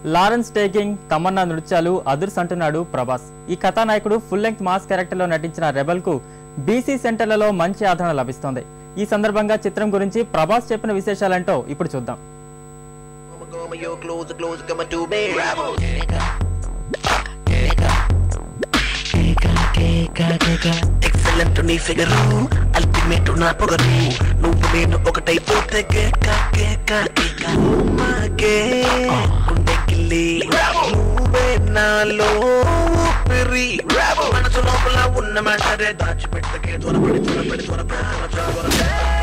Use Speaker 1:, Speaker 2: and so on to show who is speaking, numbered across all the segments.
Speaker 1: Lawrence taking Tamannaah నృత్యాలు అదుర్స్ అంటున్నాడు ప్రభాస్ ఈ కథానాయకుడు ఫుల్ లెంగ్త్ మాస్ క్యారెక్టర్లో నటించిన రెబల్ కు బీసీ సెంటర్లలో మంచి ఆదరణ లభిస్తోంది ఈ సందర్భంగా చిత్రం గురించి ప్రభాస్ చెప్పిన విశేషాలంటో ఇప్పుడు చూద్దాం
Speaker 2: Come on, your clothes, clothes, come to me. Excellent నీ ఫిగరు అల్టిమేట్ నా పొగరు నువ్వు నేను ఒకటైపోతే కేక కేక కేక మాకే గుండె కిల్లి నువ్వే నాలో ఊపిరి మనసు లోపల ఉన్న మ్యాటరే దాచిపెట్టకే త్వరపడి త్వరపడి త్వరపడి త్వరపడి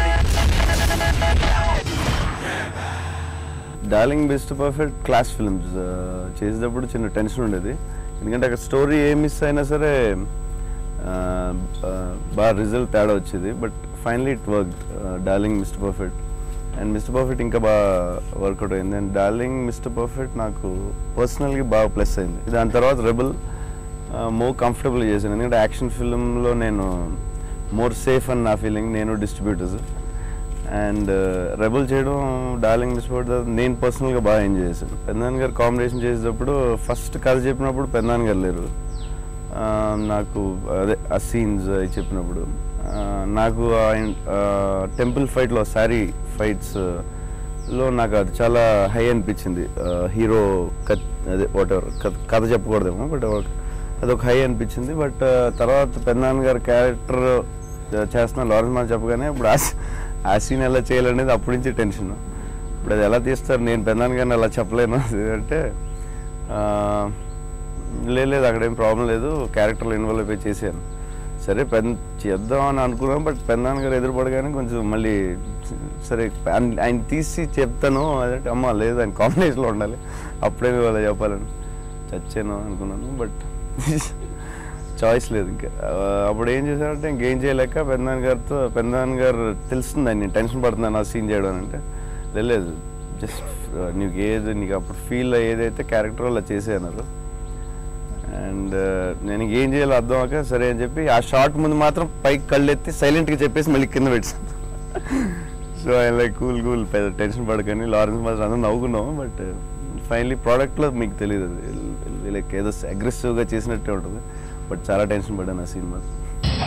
Speaker 3: darling best perfect class films చేసేటప్పుడు చిన్న టెన్షన్ ఉండేది ఎందుకంటే అక్కడ స్టోరీ ఏ మిస్ అయినా సరే ఆ, ఆ, బాగా రిజల్ట్ తేడా వచ్చేది but finally it work darling Mr Perfect and Mr Perfect ఇంకా బాగా వర్కౌట్ అయింది అండ్ డార్లింగ్ మిస్టర్ పర్ఫెక్ట్ నాకు పర్సనల్గా బాగా ప్లస్ అయింది దాని తర్వాత రెబల్ మోర్ కంఫర్టబుల్ చేశాను ఎందుకంటే యాక్షన్ ఫిల్మ్లో నేను మోర్ సేఫ్ అని నా ఫీలింగ్ నేను డిస్ట్రిబ్యూటర్స్ అండ్ రెబల్ చేయడం డార్లింగ్ మిస్పోర్ట్ నేను పర్సనల్గా బాగా ఎంజాయ్ చేశాను పెన్నాన్ గారు కాంబినేషన్ చేసేటప్పుడు ఫస్ట్ కథ చెప్పినప్పుడు పెన్నాన్ గారు లేరు ఆ, నాకు అదే ఆ సీన్స్ అవి చెప్పినప్పుడు ఆ, నాకు టెంపుల్ ఫైట్లో శారీ ఫైట్స్ లో నాకు అది చాలా హై అనిపించింది హీరో కత్ అదే వాట్ ఎవర్ కథ చెప్పకూడదేమో బట్ అదొక హై అనిపించింది బట్ తర్వాత పెన్నాన్ గారి క్యారెక్టర్ చేస్తున్న లారెన్స్ మాల్ చెప్పగానే ఇప్పుడు ఆ ఆ సీన్ ఎలా చేయాలనేది అప్పటి నుంచి టెన్షన్ ఇప్పుడు అది ఎలా తీస్తారు నేను పెన్నాన్ గారిని అలా చెప్పలేను అంటే ఆ, లేదు లేదు అక్కడ ఏం ప్రాబ్లం లేదు క్యారెక్టర్లో ఇన్వాల్వ్ అయిపోయి చేశాను సరే పెన్ చేద్దాం అని అనుకున్నాం బట్ పెన్నాన్ గారు ఎదురుపడగానే కొంచెం మళ్ళీ సరే ఆయన ఆయన తీసి చెప్తాను అదంటే అమ్మ లేదు ఆయన కాంబినేషన్లో ఉండాలి అప్పుడే మీరు అలా చెప్పాలని చచ్చాను అనుకున్నాను బట్ చాయిస్ లేదు ఇంకా ఆ, అప్పుడు ఏం చేశారంటే ఇంకేం చేయలేక పెన్నాన్ గారితో పెన్నాన్ గారు తెలుస్తుంది ఆయన టెన్షన్ పడుతున్నాను ఆ సీన్ చేయడం అని అంటే "లేదు, లేదు జస్ట్ నీకు ఏది నీకు అప్పుడు ఫీల్ ఏదైతే క్యారెక్టర్ అలా చేసేయన్నారు అండ్ నేను ఏం చేయాలో అర్థం అవ్వక సరే అని చెప్పి ఆ షార్ట్ ముందు మాత్రం పైకి కళ్ళు ఎత్తి సైలెంట్గా చెప్పేసి మళ్ళీ కింద పెట్టాను సో ఆయన లైక్ కూల్ కూల్ పెద్ద టెన్షన్ పడకని లారెన్స్ మాత్రం అందరూ నవ్వుకున్నాం బట్ ఫైనలీ ప్రోడక్ట్లో మీకు తెలియదు అది లైక్ ఏదో అగ్రెసివ్గా చేసినట్టే ఉంటుంది బట్ చాలా టెన్షన్ పడ్డాను ఆ సీన్ మాత్రం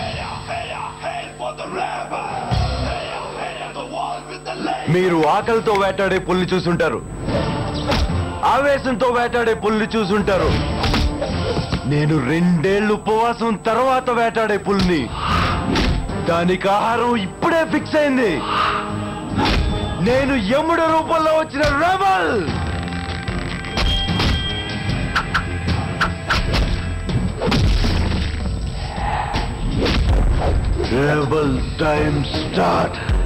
Speaker 4: మీరు ఆకలితో వేటాడే పుల్లి చూసుంటారు ఆవేశంతో వేటాడే పుల్లి చూసుంటారు నేను రెండేళ్లు ఉపవాసం తర్వాత వేటాడే పుల్ని దానికి ఆహారం ఇప్పుడే ఫిక్స్ అయింది నేను యముడు రూపంలో వచ్చిన రెబల్ రెబల్ టైం స్టార్ట్